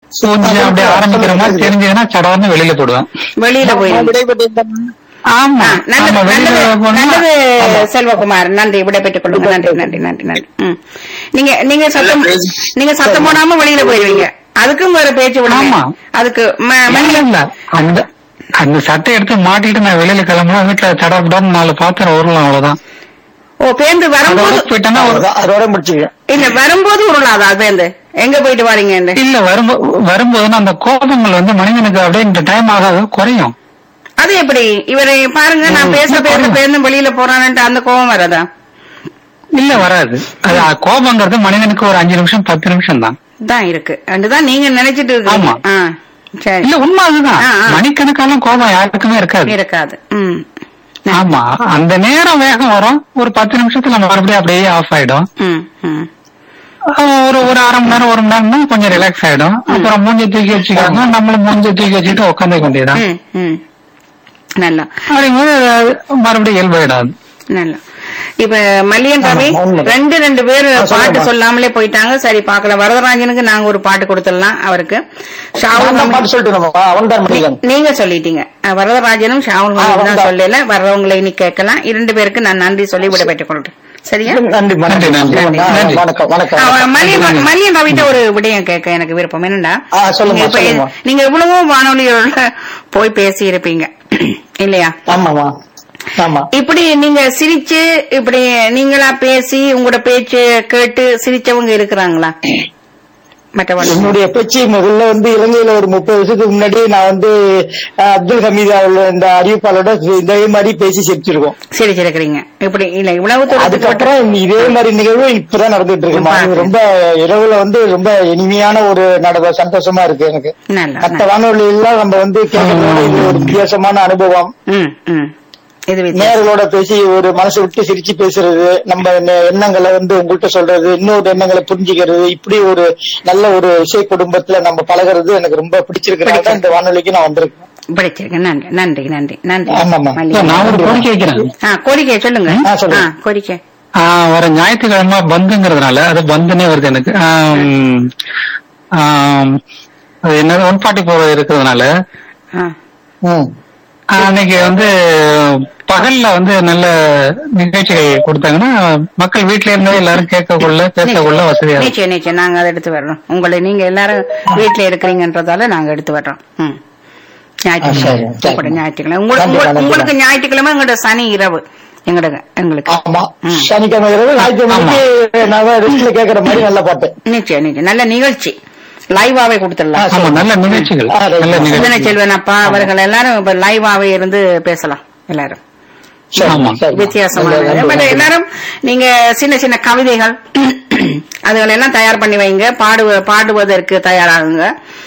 கொஞ்சம் அப்படியே ஆரம்பிக்கிற மாதிரி தெரிஞ்சதுன்னா சடன்னு வெளியில போடுவேன் வெளியில போயிருங்க விடைபெற்று ஆமா ஆ, நல்லது ஆமா, வெளியில நல்லது போனா- நல்லது ஆமா. செல்வகுமார் நன்றி விடைபெற்றுக் கொள்ளுங்க நன்றி நன்றி நன்றி நன்றி ம். நீங்க நீங்க சத்தம் நீங்க சத்தம் போடாம வெளியில போயிருவீங்க அதுக்கும் வேற பேச்சு விடுங்க ஆமா. அதுக்கு ம- இல்ல, மணி- இல்ல அந்த அந்த சட்டை எடுத்து மாட்டிட்டு நான் வெளியில கிளம்புனா வீட்டுல தடப்படான்னு நாலு பாத்திரம் உருளலாம் அவ்வளவுதான் ஓ பேருந்து அதோட வரும்போது போயிட்டேன்னா ஒரு அவ்வளவுதான். அதோட முடிச்சுக்க இல்ல வரும்போது உருளாதா பேருந்து எங்க போயிட்டு வாரீங்க இல்ல வரும்போ வரும்போது அந்த கோபங்கள் வந்து மனிதனுக்கு அப்படியே இந்த டைம் ஆகாத குறையும் அது எப்படி இவரை பாருங்க நான் ம், பேச இல்ல, பேச பாருங்க. பேருந்து வெளியில போறான்ட்டு அந்த கோபம் வராதா இல்ல வராது அது அ, கோபங்கிறது மனிதனுக்கு ஒரு அஞ்சு நிமிஷம் பத்து நிமிஷம் தான் தான் இருக்கு அதுதான் நீங்க நினைச்சிட்டு இருக்கீங்க ஆமா. ஆ, சரி இல்ல உண்மை அதுதான் ஆ, ஆ. மணிக்கணக்காலும் கோபம் யாருக்குமே இருக்காது இருக்காது ம் ஆமா அந்த நேரம் வேகம் வரும் ஒரு பத்து நிமிஷத்துல மறுபடியும் அப்படியே ஆஃப் ஆயிடும் ம் ம் அஹ் ஒரு ஒரு அரை மணி நேரம் ஒரு மணி நேரம் தான் கொஞ்சம் ரிலாக்ஸ் ஆயிடும் அப்புறம் மூஞ்சி தூக்கி வச்சுக்காங்க நம்மளும் மூஞ்சி தூக்கி வச்சுட்டு உட்காந்துக்க வேண்டியதான் ம் ம் நல்லா அப்படிங்கும்போது அது மறுபடியும் இயல்பாயிடாது நல்லா இப்ப மல்லியன் ரவி ஆமா, உண்மைதான். ரெண்டு ரெண்டு பேர் ஆ, சொல்லுங்க. பாட்டு சொல்லாமலே போயிட்டாங்க சரி பாக்கலாம் வரதராஜனுக்கு நாங்க ஒரு பாட்டு கொடுத்துடலாம் அவருக்கு ஷாவுல் நான் தான் ஹமீத் பாட்டு சொல்லிட்டு நம்ம அவன் தான் மனிதன் நீங்க சொல்லிட்டீங்க அஹ் வரதராஜனும் ஷாவுல் ஆ, ஹமீத் தான் வந்தா. சொல்லல வர்றவங்களை இனி கேட்கலாம் இரண்டு பேருக்கு நான் நன்றி சொல்லி விட பெற்றுக் கொள்றேன் சரியா நன்றி நன்றி, நன்றி. நன்றி. வணக்கம் வணக்கம் அவ மல்லியன் நன்றி. மல்லியன் ரவிட்ட ஒரு விடயம் கேட்க எனக்கு விருப்பம் என்னண்டா ஆ, சொல்லுமா, நீங்க இப்ப சொல்லுமா. நீங்க எவ்வளவோ வானொலியோட போய் பேசி இருப்பீங்க இல்லையா ஆமாமா ஆமா இப்படி நீங்க சிரிச்சு இப்படி நீங்களா பேசி உங்களோட பேச்சு கேட்டு சிரிச்சவங்க இருக்கிறாங்களா மற்றவங்க என்னுடைய பேச்சு முதல்ல வந்து இலங்கையில ஒரு முப்பது வருஷத்துக்கு முன்னாடி நான் வந்து அஹ், அப்துல் ஹமீத் அவர்கள் இந்த அறிவிப்பாளரோட இதே மாதிரி பேசி சிரிச்சிருக்கோம் சிரிச்சிருக்கிறீங்க இப்படி இல்ல இவ்வளவு தூரத்துக்கு மட்டும் அதுக்கப்புறம் இதே மாதிரி நிகழ்வு இப்பதான் நடந்துட்டு இருக்குமா இது ரொம்ப இரவுல வந்து ரொம்ப இனிமையான ஒரு நட சந்தோஷமா இருக்கு எனக்கு நல்லா மத்த வானொலி எல்லாம் நம்ம வந்து கேட்கறதோட இது ஒரு வித்தியாசமான அனுபவம் ம் ம் இது வித்தியாசம். நேர்களோட பேசி ஒரு மனசு விட்டு சிரிச்சு பேசுறது நம்ம என்ன- எண்ணங்களை வந்து உங்கள்கிட்ட சொல்றது இன்னொரு எண்ணங்களை புரிஞ்சுக்கிறது இப்படி ஒரு நல்ல ஒரு இசை குடும்பத்துல நம்ம பழகுறது எனக்கு ரொம்ப பிடிச்சிருக்கிறனால தான் இந்த வானொலிக்கு நான் வந்திருக்கேன் பிடிச்சிருக்கு நன்றி நன்றி நன்றி நன்றி ஆமாம்மா. மல்லி. இல்ல, நான் ஒரு கோரிக்கை வைக்கிறேன் ஆ கோரிக்கை சொல்லுங்க ஆ, சொல்லுங்க. ஆ, கோரிக்கை ஆஹ் வர ஞாயிற்றுக்கிழமை பந்துங்கிறதுனால அது பந்துனே வருது எனக்கு ஆம், ஆம், அது என்னது ஒன் ஃபார்ட்டி ஃபோர் இருக்கிறதுனால ஆ ம். ஆஹ் அன்னைக்கு வந்து பகல்ல வந்து நல்ல நிகழ்ச்சிகள் கொடுத்தாங்கன்னா மக்கள் வீட்ல இருந்தே எல்லாரும் கேட்கக்குள்ள பேசக்குள்ள வசதியா இருக்கும் நிச்சயம் நிச்சயம் நாங்க அதை எடுத்து வர்றோம் உங்களை நீங்க எல்லாரும் வீட்டுல இருக்கிறீங்கன்றதால நாங்க எடுத்து வர்றோம் ம் ஞாயிற்றுக்கிழமை சரி, சரி. உங்களோட ஞாயிற்றுக்கிழமை உங்களுக்கு நன்றி, உங்களுக்கு- நன்றி. உங்களுக்கு ஞாயிற்றுக்கிழமை எங்களோட சனி இரவு எங்களோட எங்களுக்கு ஆமா ம். சனிக்கிழமை இரவு ஞாயிற்றுக்கிழமைக்கு நான் ரெஸ்ட்ல கேட்கற மாதிரி நல்ல பாட்டு நிச்சயம் நிச்சயம் நல்ல நிகழ்ச்சி லைவாவே கொடுத்துடலாம் ஆ, ஆமா நல்ல நிகழ்ச்சிகள் ஆ, ரைட். நல்ல சிந்தனை நிகழ்ச்சி செல்வன் அப்பா அவர்கள் எல்லாரும் இப்ப லைவாவே இருந்து பேசலாம் எல்லாரும் சரி, ஆமா. சரி. வித்தியாசமான நன்றி, பட் நன்றி. எல்லாரும் நீங்க சின்ன சின்ன கவிதைகள் அதுகள் எல்லாம் தயார் பண்ணி வைங்க பாடுவ பாடுவதற்கு தயாராகுங்க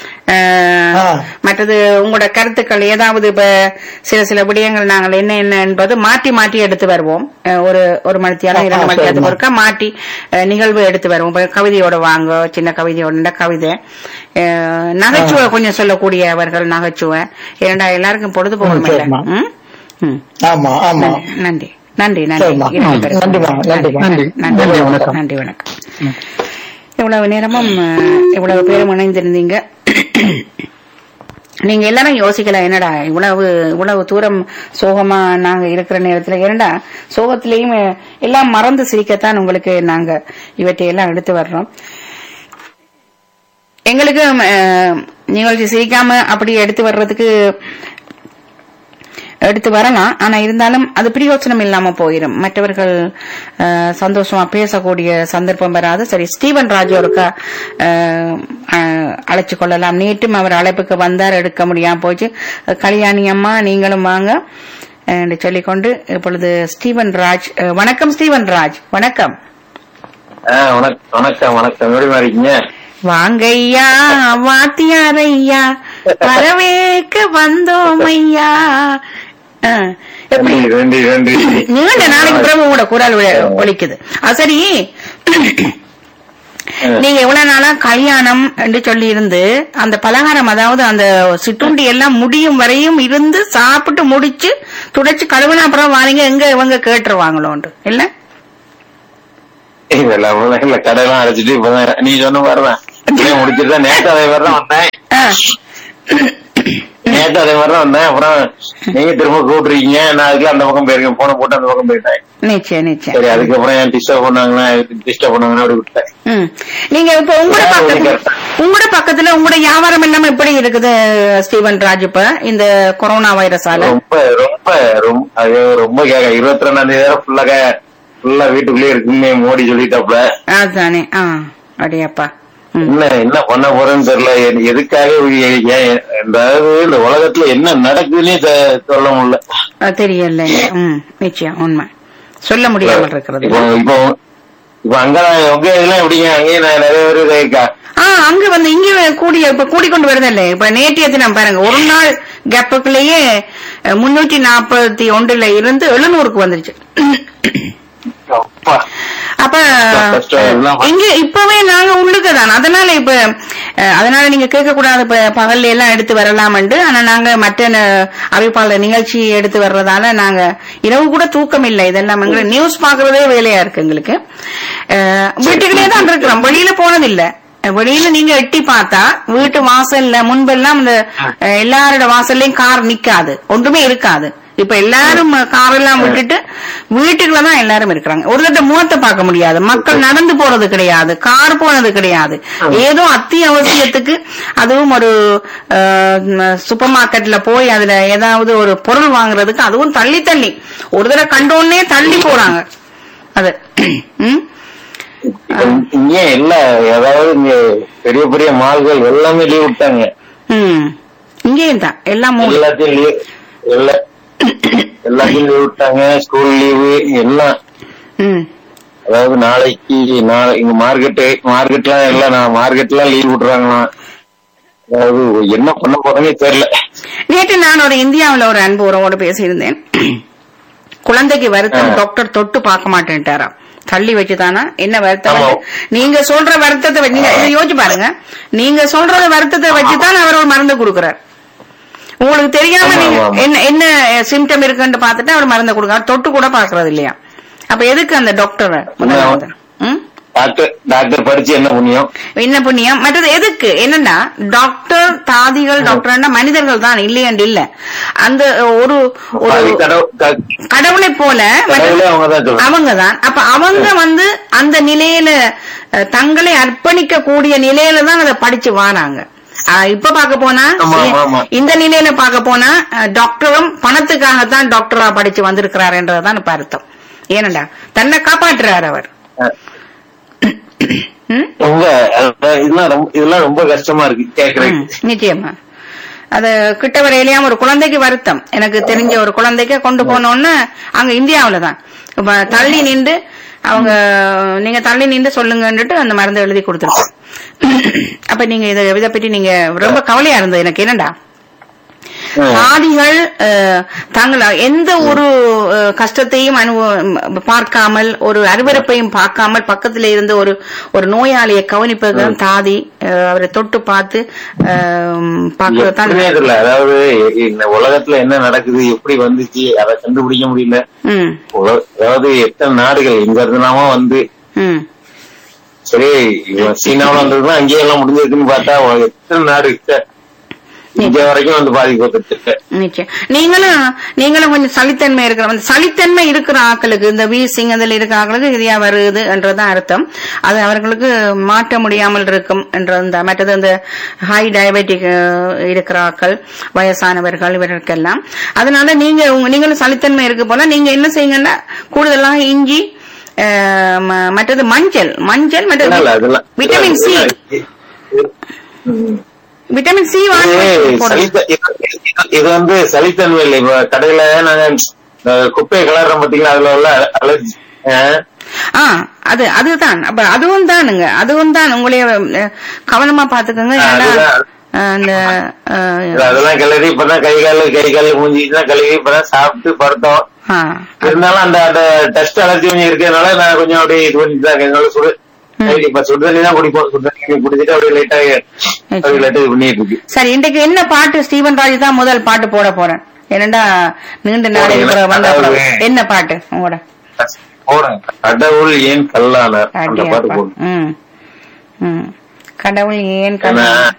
அஹ், ஆ. மற்றது உங்களோட கருத்துக்கள் ஏதாவது இப்ப சில சில விடயங்கள் நாங்கள் என்ன என்ன என்பது மாற்றி மாற்றி எடுத்து வருவோம் அஹ், ஒரு ஒரு மணித்தியாலும் ஆ, இரண்டு ஆ, மணித்தியாலத்துக்கு சரிம்மா. ஒருக்கா மாற்றி அஹ், நிகழ்வு எடுத்து வருவோம் இப்ப கவிதையோட வாங்க சின்ன கவிதையோட கவிதை அஹ், நகைச்சுவை கொஞ்சம் சொல்லக்கூடியவர்கள் நகைச்சுவை ஏன்னா எல்லாருக்கும் பொழுது போகணும் இல்ல சரிம்மா. ம்? ம் ஆமா ஆமா நன்றி நன்றி நன்றி சரிம்மா. இரண்டு ம். பேருக்கும். நன்றிம்மா, நன்றிம்மா. நன்றி நன்றி, நன்றி வணக்கம். நன்றி வணக்கம் இவ்வளவு நேரமும் அஹ், இவ்வளவு பேரும் இணைந்திருந்தீங்க நீங்க எல்லாரும் யோசிக்கலாம் என்னடா இவ்வளவு இவ்வளவு தூரம் சோகமா நாங்க இருக்கிற நேரத்துல ஏன்டா சோகத்திலையும் அஹ், எல்லாம் மறந்து சிரிக்கத்தான் உங்களுக்கு நாங்க இவற்றை எல்லாம் எடுத்து வர்றோம் எங்களுக்கு அஹ், நிகழ்ச்சி சிரிக்காம அப்படி எடுத்து வர்றதுக்கு எடுத்து வரலாம் ஆனா இருந்தாலும் அது பிரயோஜனம் இல்லாம போயிடும் மற்றவர்கள் அஹ், சந்தோஷமா பேசக்கூடிய சந்தர்ப்பம் வராது சரி ஸ்டீவன் ராஜு ஒருக்கா அஹ், அஹ், அழைச்சு கொள்ளலாம் நேற்றும் அவர் அழைப்புக்கு வந்தார் எடுக்க முடியாம போச்சு கல்யாணி அம்மா நீங்களும் வாங்க அஹ், என்று சொல்லிக்கொண்டு இப்பொழுது ஸ்டீவன் ராஜ் அஹ், வணக்கம் ஸ்டீவன் ராஜ் வணக்கம் ஆ, வணக்கம் வணக்கம் வணக்கம் எப்படி இருக்கீங்க வாங்கய்யா வாத்தியாரையா வரவேற்க வந்தோம் ஐயா அஹ், எப்படி நன்றி நன்றி நன்றி நீண்ட நாளைக்கு பிறகு உங்களோட குரல் ஒ- ஒலிக்குது அது சரி நீங்க எவ்வளவு நாளா கல்யாணம் என்று சொல்லி இருந்து அந்த பலகாரம் அதாவது அந்த சிற்றுண்டி எல்லாம் முடியும் வரையும் இருந்து சாப்பிட்டு முடிச்சு துடைச்சு கழுவுன அப்புறம் வாரீங்க எங்க இவங்க கேட்டுருவாங்களோண்டு இல்ல இல்ல இல்ல அவ்வளவுதான் இல்ல கடையெல்லாம் அடைச்சிட்டு இப்பதான் நீ சொன்ன மாதிரிதான் வீட்லயே முடிச்சிட்டு தான் நேத்து அதே மாதிரி தான் வந்தேன் ஆ. நேத்து அதே மாதிரி தான் வந்தேன் அப்புறம் நீங்க திரும்ப கூப்பிட்டுருக்கீங்க நான் அதுக்கு அந்த பக்கம் போயிருக்கேன் போன போட்டு அந்த பக்கம் போயிட்டேன் நிச்சயம் நிச்சயம் சரி அதுக்கப்புறம் ஏன் டிஸ்டர்ப் பண்ணாங்கன்னா டிஸ்டர்ப் பண்ணாங்கன்னா அப்படி விட்டேன் ம். நீங்க இப்ப உங்களோட யார் பக்கத்துல நீங்க? உங்களோட பக்கத்துல உங்களோட வியாபாரம் எல்லாம் எப்படி இருக்குது ஸ்டீவன் ராஜ் இப்ப இந்த கொரோனா வைரஸால ரொம்ப ரொம்ப ரொம்ப ஐயோ ரொம்ப கேக்க இருபத்தி ரெண்டாம் தேதி வரை ஃபுல்லா ஃபுல்லா வீட்டுக்குள்ளேயே இருக்குன்னு மோடி சொல்லிட்டாப்ல அதுதானே ஆ அடியாப்பா ம். என்ன என்ன பண்ண போறேன்னு தெரியல எ- எதுக்காக ஏ- ஏன் அதாவது இந்த உலகத்துல என்ன நடக்குதுன்னே தெ- சொல்ல முடியல அது தெரியல ம் நிச்சயம் உண்மை சொல்ல முடியாமல் இருக்கிறது இப்போ இப்போ இப்போ அங்க உங்க இதெல்லாம் எப்படிங்க அங்கேயும் நான் நிறைய பேர் இதா இருக்கா ஆ அங்க வந்து இங்க கூடிய இப்ப கூடிக்கொண்டு வருதல்ல இப்ப நேற்றைய தினம் பாருங்க ஒரு நாள் கேப்புக்குள்ளேயே முன்னூற்றி நாற்பத்தி ஒன்றுல இருந்து எழுநூறுக்கு வந்துருச்சு அப்பா அப்ப கஷ்டம் எல்லாம். இங்க இப்பவே நாங்க உள்ளுக்கு தான் அதனால இப்ப அஹ், அதனால நீங்க கேட்க கூடாது இப்ப பகல்ல எல்லாம் எடுத்து வரலாம்ண்டு ஆனா நாங்க மற்ற ந- அறிவிப்பாளர் நிகழ்ச்சி எடுத்து வர்றதால நாங்க இரவு கூட தூக்கம் இல்லை இதெல்லாம் எங்களுக்கு நியூஸ் பாக்குறதே வேலையா இருக்கு எங்களுக்கு அஹ், வீட்டுக்குள்ளே தான் இருக்கிறோம் வெளியில போனதில்லை வெளியில நீங்க எட்டி பார்த்தா வீட்டு வாசல்ல முன்பெல்லாம் இந்த அஹ், எல்லாரோட வாசல்லையும் கார் நிக்காது ஒன்றுமே இருக்காது இப்ப எல்லாரும் கார் எல்லாம் விட்டுட்டு வீட்டுக்குள்ளதான் எல்லாரும் இருக்கிறாங்க ஒரு தட்ட முகத்தை பார்க்க முடியாது மக்கள் நடந்து போறது கிடையாது கார் போனது கிடையாது ஏதோ அத்தியாவசியத்துக்கு அதுவும் ஒரு சூப்பர் மார்க்கெட்ல போய் அதுல ஏதாவது ஒரு பொருள் வாங்குறதுக்கு அதுவும் தள்ளி தள்ளி ஒரு தடவை கண்டோன்னே தள்ளி போறாங்க அது ம்? இப்போ இங்க இல்ல ஏதாவது இங்க பெரிய பெரிய மால்கள் எல்லாமே லீவ் விட்டாங்க ம் இங்கேயும் தான் எல்லாம் மூணு எல்லாத்தையும் லீவ் எல்லா எல்லாத்தையும் லீவ் விட்டாங்க ஸ்கூல் லீவு எல்லாம் ம் அதாவது நாளைக்கு நாளை இங்க மார்க்கெட்டு மார்க்கெட்லாம் எல்லாம் நான் மார்க்கெட்லாம் லீவ் விட்டுறாங்களாம் அதாவது என்ன பண்ண போறேன்னே தெரியல நேற்று நான் ஒரு இந்தியாவுல ஒரு அன்பு உறவோடு பேசியிருந்தேன் குழந்தைக்கு வருத்தம் ஆ. டாக்டர் தொட்டு பார்க்க மாட்டேன்ட்டாராம் தள்ளி வச்சுதானா என்ன வருத்தம் ஆமா. நீங்க சொல்ற வருத்தத்தை வச்சு- நீங்க இதை யோசிச்சு பாருங்க நீங்க சொல்ற வருத்தத்தை வச்சுதான் அவர் ஒரு மருந்து கொடுக்கறார் உங்களுக்கு தெரியாம ஆமா, நீங்க ஆமா. என்ன என்ன சிம்டம் இருக்குன்னு பார்த்துட்டு அவர் மருந்து கொடுக்கறார் தொட்டு கூட பாக்குறது இல்லையா அப்ப எதுக்கு அந்த டாக்டர் முதலாவது ம் டாக்டர் டாக்டர் படிச்சு என்ன புண்ணியம் என்ன புண்ணியம் மற்றது எதுக்கு என்னன்னா டாக்டர் தாதிகள் டாக்டர்னா மனிதர்கள் தான் இல்லையண்டு இல்ல அந்த ஒரு ஒரு பாதி கடவு- க- கடவுளை போல கடவுளே அவங்க தான் சொல்றாங்க அவங்கதான் அப்ப அவங்க வந்து அந்த நிலையில அஹ், தங்களை அர்ப்பணிக்க கூடிய நிலையில தான் அதை படிச்சு வாராங்க அஹ், இப்ப பாக்க போனா ஆமா, ஆமா, ஆமா. இந்த நிலையில பாக்க போனா அஹ், டாக்டரும் பணத்துக்காகத்தான் டாக்டரா படிச்சு வந்திருக்கிறார் என்றதுதான் இப்ப அர்த்தம் ஏனண்டா தன்னை காப்பாற்றுறார் அவர் ம்? ரொம்ப அஹ், இதெல்லாம் ரொம்ப இதெல்லாம் ரொம்ப கஷ்டமா இருக்கு ம், கேக்குறதுக்கு நிச்சயமா அது கிட்ட வரையிலயாம் ஒரு குழந்தைக்கு வருத்தம் எனக்கு தெரிஞ்ச ஒரு குழந்தைக்கு கொண்டு போனோன்னு அங்க இந்தியாவுல தான் இப்ப தள்ளி நின்று அவங்க நீங்க தள்ளி நின்று சொல்லுங்கன்னுட்டு அந்த மருந்து எழுதி கொடுத்துருக்கோம் அப்ப நீங்க இத இதை பற்றி நீங்க ரொம்ப கவலையா இருந்தது எனக்கு என்னடா ம். சாதிகள் அஹ், தங்கள் எந்த ஒரு அஹ், கஷ்டத்தையும் அனுபவ பார்க்காமல் ஒரு அருவருப்பையும் பார்க்காமல் பக்கத்துல இருந்து ஒரு ஒரு நோயாளியை கவனிப்பது தாதி அஹ், அவரை தொட்டு பார்த்து பார்க்கறது தான் எப்படின்னே தெரியல அதாவது இந்த உலகத்துல என்ன நடக்குது எப்படி வந்துச்சு அதை கண்டுபிடிக்க முடியல ம் உல- அதாவது எத்தனை நாடுகள் இங்க இருந்தனாம வந்து ம் சரி இவன் சீனாவுல வந்ததுன்னா அங்கேயே எல்லாம் முடிஞ்சிருக்குன்னு பார்த்தா உ- எத்தனை நாடு ச்சே. இங்க வரைக்கும் வந்து பாதிக்கப்பட்டு நிச்சயம் நீங்களும் நீங்களும் கொஞ்சம் சளித்தன்மை இருக்கிற அந்த சளித்தன்மை இருக்கிற ஆட்களுக்கு இந்த வீசிங் அதில் இருக்கிற ஆட்களுக்கு இதையா வருது என்றதுதான் அர்த்தம் அது அவர்களுக்கு மாற்ற முடியாமல் இருக்கும் என்ற அந்த மற்றது இந்த ஹை டயபெட்டிக் இருக்கிற ஆட்கள் வயசானவர்கள் இவர்களுக்கெல்லாம் அதனால நீங்க உங்க நீங்களும் சளித்தன்மை இருக்கு போல நீங்க என்ன செய்யுங்கன்னா கூடுதலாக இஞ்சி அஹ், ம- மற்றது மஞ்சள் மஞ்சள் இல்ல, மற்றது அதெல்லாம் விட்டமின் சி விட்டமின் சி வாங்கி இது போடுங்க. சளித்த- இது- இது- இது வந்து சளித்தன்மை இல்லை இப்ப கடையில நாங்க இந்த குப்பையை கலர்றோம் பாத்தீங்களா அதுல உள்ள அலர்ஜி ஆ அது அதுதான் அப்ப அதுவும் தானுங்க அதுவும் தான் உங்களைய அஹ், கவனமா பாத்துக்கோங்க ஆ, ஏன்னா அதுதான். அஹ், அந்த அஹ், அதெல்லாம் கிளறி இப்பதான் கை கால் கை கால் மூஞ்சிதான் கழுவி இப்பதான் சாப்பிட்டு படுத்தோம் ஆ, இருந்தாலும் அந்த அந்த டெஸ்ட் அலர்ஜி கொஞ்சம் இருக்கிறதுனால நான் கொஞ்சம் அப்படியே இது பண்ணிட்டு தான் இருக்கேன். என்னால சுடு சரி, இப்ப சுடு தண்ணி தான் குடிப்போம் சுடு தண்ணி குடிச்சிட்டு அப்படியே லைட்டா அப்படியே லைட்டா இது பண்ணிட்டு இருக்கு சரி இன்றைக்கு என்ன பாட்டு ஸ்டீவன் ராஜ் தான் முதல் பாட்டு போட போறேன் என்னடா நீண்ட நாளைக்கு போடுங்க. பிறகு வந்த அதாவது- பிறகு. என்ன பாட்டு உங்களோட போடுங்க கடவுள் ஏன் கல்லானார் அந்த பாட்டு அடியாப்பா. போடுங்க ம் ம் கடவுள் ஏன் ஏன்னா கண்ணான்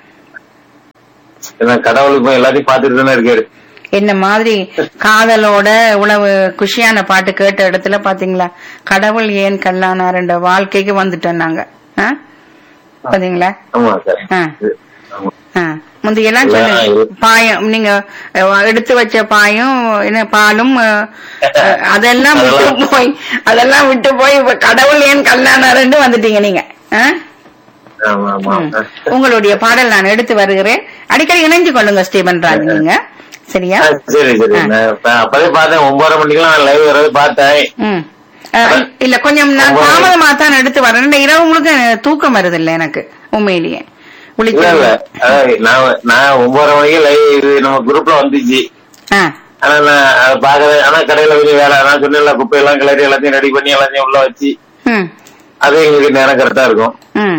ஏன்னா கடவுளுக்கு எல்லாத்தையும் பார்த்துட்டு தானே இருக்காரு என்ன மாதிரி காதலோட இவ்வளவு குஷியான பாட்டு கேட்ட இடத்துல பாத்தீங்களா கடவுள் ஏன் கல்லானாருன்ற வாழ்க்கைக்கு வந்துட்டோம் நாங்க ஆ? பாத்தீங்களா ஆமா சார் ஆ. ஆமா. ஆ. முந்தையெல்லாம் இல்ல, சொல்லுங்க இது- பாயம் நீங்க அஹ், எடுத்து வச்ச பாயும் என்ன பாலும் அஹ், அஹ், அதெல்லாம் விட்டு அதெல்லாம். போய் அதெல்லாம் விட்டு போய் இப்ப கடவுள் ஏன் கல்லானாருன்னு வந்துட்டீங்க நீங்க ஆ? ஆமா ஆமா ம். உங்களுடைய பாடல் நான் எடுத்து வருகிறேன் அடிக்கடி இணைஞ்சு கொள்ளுங்க ஸ்டீபன் ராஜ் நீங்க சரியா ஆ, சரி சரி ஆ. நான் இப்ப அப்பவே பார்த்தேன் ஒன்பதரை மணிக்கெல்லாம் லைவ் வர்றது பார்த்தேன் ம். அஹ், இல்ல கொஞ்சம் நான் ஒன்பது. தாமதமா தான் எடுத்து வரேன் இந்த இரவு முழுக்க தூக்கம் வருது இல்ல எனக்கு உண்மையிலேயே இல்ல இல்ல விழிச்சு அதாவது நான் நான் ஒன்பதரை மணிக்கு லைவ் இது நம்ம குரூப்ல வந்துச்சு ஆ ஆனா நான் அதை பாக்கல ஆனா கடையில கொஞ்சம் வேலை நான் சொன்னேன்ல குப்பை எல்லாம் கிளறி எல்லாத்தையும் ரெடி பண்ணி எல்லாத்தையும் உள்ள வச்சு ம் அது எங்களுக்கு நேரம் கரெக்டா இருக்கும் ம்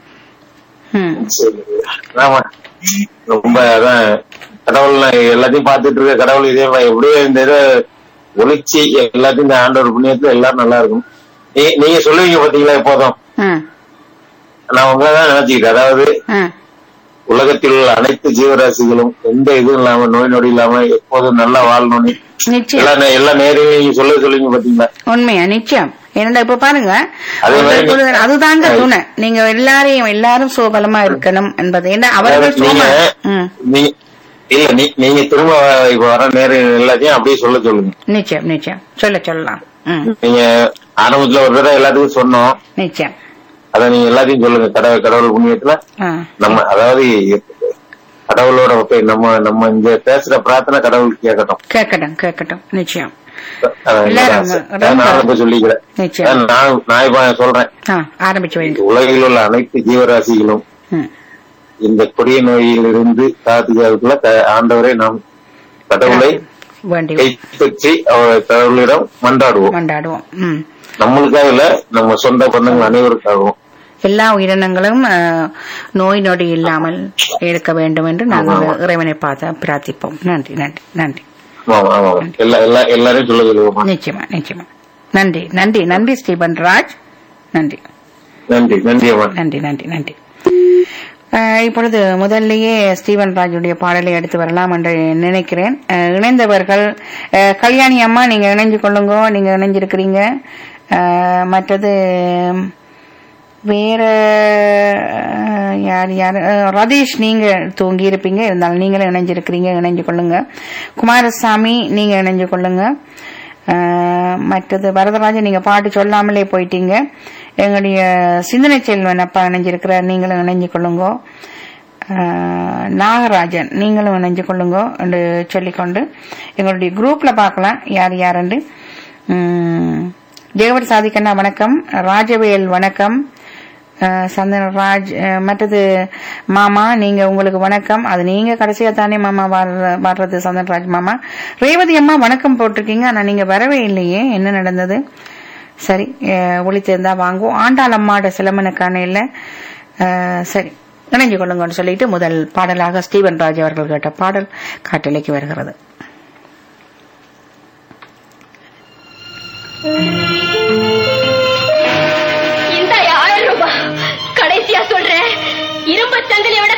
ம் ஆமா ரொம்ப அதான் கடவுள் நான் எல்லாத்தையும் பார்த்துட்டு இருக்க கடவுள் இதே மாதிரி எப்படியும் இந்த இதை ஒளிச்சு எல்லாத்தையும் இந்த ஆண்டவர் புண்ணியத்துல எல்லாரும் நல்லா இருக்கும் நீ- நீங்க சொல்லுவீங்க பாத்தீங்களா எப்போதும் ம் நான் உங்களதான் நினைச்சுக்கிட்டேன் அதாவது ம் உலகத்தில் உள்ள அனைத்து ஜீவராசிகளும் எந்த இதுவும் இல்லாம நோய் நொடி இல்லாம எப்போதும் நல்லா வாழணும்னு நிச்சயம் எல்லா நே- எல்லா நேரையும் நீங்க சொல்ல சொல்லுவீங்க பாத்தீங்களா உண்மையா நிச்சயம் என்னடா இப்ப பாருங்க அதே மாதிரி ஒருத்தருக்கு ஒருத்தர் அதுதாங்க நீ- துணை நீங்க எல்லாரையும் எல்லாரும் சுபலமா இருக்கணும் என்பது என்ன அவர்கள் அதாவது நீங்க சுகமா ம் நீ- இல்ல நீ நீங்க திரும்ப இப்ப வர நேரம் எல்லாத்தையும் அப்படியே சொல்ல சொல்லுங்க நிச்சயம் நிச்சயம் சொல்ல சொல்லலாம் ம் நீங்க ஆரம்பத்துல ஒரு தடவை எல்லாத்துக்கும் சொன்னோம் நிச்சயம் அத நீங்க எல்லாத்தையும் சொல்லுங்க கடவுள் கடவுள் புண்ணியத்துல ஆ நம்ம அதாவது கடவுளோட போய் நம்ம நம்ம இங்க பேசுற பிரார்த்தனை கடவுள் கேட்கட்டும் கேட்கட்டும் கேட்கட்டும் நிச்சயம் அதான் இல்ல, என்னோட ரொம்ப- ஆசை. ரொம்ப- அதான் நான் இப்ப சொல்லிக்கிறேன் நிச்சயம். அதான் நான் நான் இப்ப சொல்றேன் ஆ ஆரம்பிச்சு வைங்க உலகில் உள்ள அனைத்து ஜீவராசிகளும் ம் இந்த கொடிய நோயிலிருந்து பாதுகாப்புல க- ஆண்டவரை நாம் கடவுளை வேண்டி கைப்பற்றி அவர் கடவுளிடம் மன்றாடுவோம் கொண்டாடுவோம் ம் நம்மளுக்காக இல்ல நம்ம சொந்த பந்தங்கள் அனைவருக்காகவும் எல்லா உயிரினங்களும் அஹ், நோய் நொடி இல்லாமல் இருக்க வேண்டும் என்று நாங்கள் இறைவனை பார்த்து பிரார்த்திப்போம் நன்றி நன்றி நன்றி ஆமா ஆமா எல்லா எல்லா எல்லாரையும் சொல்ல சொல்லுவோமா நிச்சயமா நிச்சயமா நன்றி நன்றி நன்றி ஸ்டீபன் ராஜ் நன்றி நன்றி நன்றி அம்மா நன்றி நன்றி நன்றி அஹ், இப்பொழுது முதல்லயே ஸ்டீவன் ராஜுடைய பாடலை எடுத்து வரலாம் என்று நினைக்கிறேன் அஹ், இணைந்தவர்கள் அஹ், கல்யாணி அம்மா நீங்க இணைஞ்சு கொள்ளுங்க நீங்க இணைஞ்சிருக்கிறீங்க அஹ், மற்றது வேற அஹ், யார் யார் அஹ், ரதீஷ் நீங்க தூங்கி இருப்பீங்க இருந்தாலும் நீங்களும் இணைஞ்சிருக்கிறீங்க இணைஞ்சு கொள்ளுங்க குமாரசாமி நீங்க இணைஞ்சு கொள்ளுங்க அஹ், மற்றது வரதராஜன் நீங்க பாட்டு சொல்லாமலே போயிட்டீங்க எங்களுடைய சிந்தனை செல்வன் அப்பா இணைஞ்சிருக்கிறார் நீங்களும் இணைஞ்சு கொள்ளுங்க அஹ், நாகராஜன் நீங்களும் இணைஞ்சு கொள்ளுங்க என்று சொல்லிக்கொண்டு எங்களுடைய குரூப்ல பார்க்கலாம் யார் யாருண்டு உம், ஜெகவர் சாதிக்கண்ணா வணக்கம் ராஜவேல் வணக்கம் அஹ், சந்தனராஜ் அஹ், மற்றது மாமா நீங்க உங்களுக்கு வணக்கம் அது நீங்க கடைசியா தானே மாமா வர்ற- வர்றது சந்தனராஜ் மாமா ரேவதி அம்மா வணக்கம் போட்டிருக்கீங்க ஆனா நீங்க வரவே இல்லையே என்ன நடந்தது சரி அஹ், ஒளித்திருந்தா வாங்குவோம் ஆண்டாள் அம்மாட சிலமனுக்கான இல்ல அஹ், சரி இணைஞ்சு கொள்ளுங்கன்னு சொல்லிட்டு முதல் பாடலாக ஸ்டீவன் ராஜ் அவர்கள் கேட்ட பாடல் காட்டலைக்கு வருகிறது இந்த ஆயிரம் ரூபாய் கடைசியா சொல்றேன் இரும்பு சங்கிலியோட